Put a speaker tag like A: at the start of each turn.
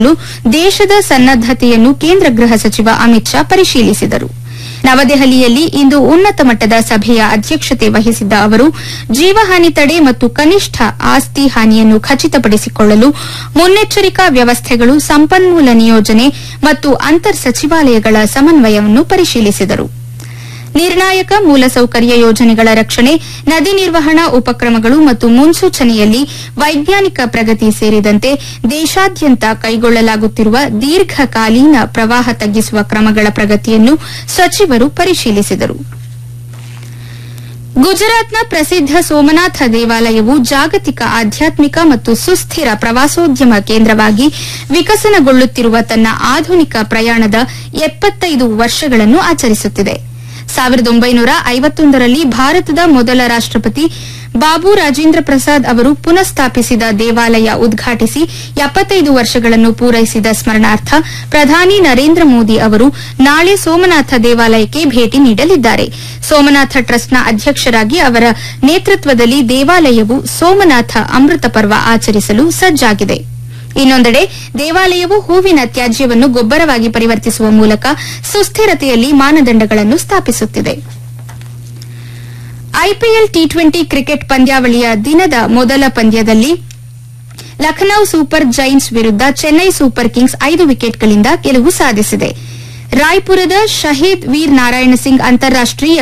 A: ದೇಶದ ಸನ್ನದ್ದತೆಯನ್ನು ಕೇಂದ್ರ ಗೃಹ ಸಚಿವ ಅಮಿತ್ ಶಾ ಪರಿಶೀಲಿಸಿದರು ನವದೆಹಲಿಯಲ್ಲಿ ಇಂದು ಉನ್ನತ ಮಟ್ಟದ ಸಭೆಯ ಅಧ್ಯಕ್ಷತೆ ವಹಿಸಿದ್ದ ಅವರು ಜೀವಹಾನಿ ತಡೆ ಮತ್ತು ಕನಿಷ್ಠ ಆಸ್ತಿ ಹಾನಿಯನ್ನು ಖಚಿತಪಡಿಸಿಕೊಳ್ಳಲು ಮುನ್ನೆಚ್ಚರಿಕಾ ವ್ಯವಸ್ಥೆಗಳು ಸಂಪನ್ಮೂಲ ನಿಯೋಜನೆ ಮತ್ತು ಅಂತರ್ ಸಚಿವಾಲಯಗಳ ಸಮನ್ವಯವನ್ನು ಪರಿಶೀಲಿಸಿದರು ನಿರ್ಣಾಯಕ ಮೂಲಸೌಕರ್ಯ ಯೋಜನೆಗಳ ರಕ್ಷಣೆ ನದಿ ನಿರ್ವಹಣಾ ಉಪಕ್ರಮಗಳು ಮತ್ತು ಮುನ್ಸೂಚನೆಯಲ್ಲಿ ವೈಜ್ಞಾನಿಕ ಪ್ರಗತಿ ಸೇರಿದಂತೆ ದೇಶಾದ್ಯಂತ ಕೈಗೊಳ್ಳಲಾಗುತ್ತಿರುವ ದೀರ್ಘಕಾಲೀನ ಪ್ರವಾಹ ತಗ್ಗಿಸುವ ಕ್ರಮಗಳ ಪ್ರಗತಿಯನ್ನು ಸಚಿವರು ಪರಿಶೀಲಿಸಿದರು ಗುಜರಾತ್ನ ಪ್ರಸಿದ್ದ ಸೋಮನಾಥ ದೇವಾಲಯವು ಜಾಗತಿಕ ಆಧ್ಯಾತ್ಮಿಕ ಮತ್ತು ಸುಸ್ಥಿರ ಪ್ರವಾಸೋದ್ಯಮ ಕೇಂದ್ರವಾಗಿ ವಿಕಸನಗೊಳ್ಳುತ್ತಿರುವ ತನ್ನ ಆಧುನಿಕ ಪ್ರಯಾಣದ ಎಪ್ಪತ್ತೈದು ವರ್ಷಗಳನ್ನು ಆಚರಿಸುತ್ತಿದೆ ಸಾವಿರದ ಒಂಬೈನೂರ ಐವತ್ತೊಂದರಲ್ಲಿ ಭಾರತದ ಮೊದಲ ರಾಷ್ಟಪತಿ ಬಾಬು ರಾಜೇಂದ್ರ ಪ್ರಸಾದ್ ಅವರು ಪುನಃಸ್ಥಾಪಿಸಿದ ದೇವಾಲಯ ಉದ್ಘಾಟಿಸಿ ಎಪ್ಪತ್ತೈದು ವರ್ಷಗಳನ್ನು ಪೂರೈಸಿದ ಸ್ಮರಣಾರ್ಥ ಪ್ರಧಾನಿ ನರೇಂದ್ರ ಮೋದಿ ಅವರು ನಾಳೆ ಸೋಮನಾಥ ದೇವಾಲಯಕ್ಕೆ ಭೇಟಿ ನೀಡಲಿದ್ದಾರೆ ಸೋಮನಾಥ ಟ್ರಸ್ಟ್ನ ಅಧ್ಯಕ್ಷರಾಗಿ ಅವರ ನೇತೃತ್ವದಲ್ಲಿ ದೇವಾಲಯವು ಸೋಮನಾಥ ಅಮೃತ ಪರ್ವ ಆಚರಿಸಲು ಸಜ್ಜಾಗಿದೆ ಇನ್ನೊಂದೆಡೆ ದೇವಾಲಯವು ಹೂವಿನ ತ್ಯಾಜ್ಯವನ್ನು ಗೊಬ್ಬರವಾಗಿ ಪರಿವರ್ತಿಸುವ ಮೂಲಕ ಸುಸ್ಥಿರತೆಯಲ್ಲಿ ಮಾನದಂಡಗಳನ್ನು ಸ್ಥಾಪಿಸುತ್ತಿದೆ ಐಪಿಎಲ್ ಟಿ ಟ್ವೆಂಟಿ ಕ್ರಿಕೆಟ್ ಪಂದ್ಯಾವಳಿಯ ದಿನದ ಮೊದಲ ಪಂದ್ಯದಲ್ಲಿ ಲಖನೌ ಸೂಪರ್ ಜೈಂಟ್ಸ್ ವಿರುದ್ದ ಚೆನ್ನೈ ಸೂಪರ್ ಕಿಂಗ್ಸ್ ಐದು ವಿಕೆಟ್ಗಳಿಂದ ಗೆಲುವು ಸಾಧಿಸಿದೆ ರಾಯ್ಪುರದ ಶಹೀದ್ ವೀರ್ ನಾರಾಯಣ ಸಿಂಗ್ ಅಂತಾರಾಷ್ಟೀಯ